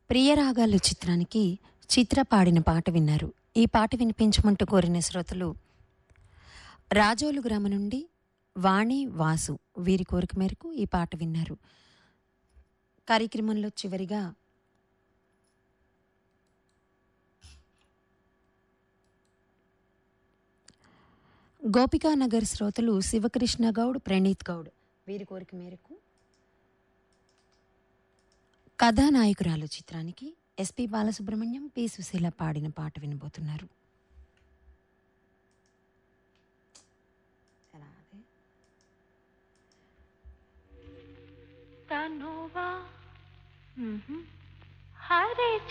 ప్రియరాగాలు చిత్రానికి చిత్ర పాడిన పాట విన్నారు ఈ పాట వినిపించమంటూ కోరిన శ్రోతలు రాజోలు గ్రామం నుండి వాణి వాసు వీరి కోరిక మేరకు ఈ పాట విన్నారు కార్యక్రమంలో చివరిగా గోపికానగర్ శ్రోతలు శివకృష్ణ గౌడ్ ప్రణీత్ గౌడ్ వీరి కోరిక మేరకు కథానాయకురాలు చిత్రానికి ఎస్పి బాలసుబ్రహ్మణ్యం పి సుశీల పాడిన పాట వినబోతున్నారు ఎలా అది? తనువా హరే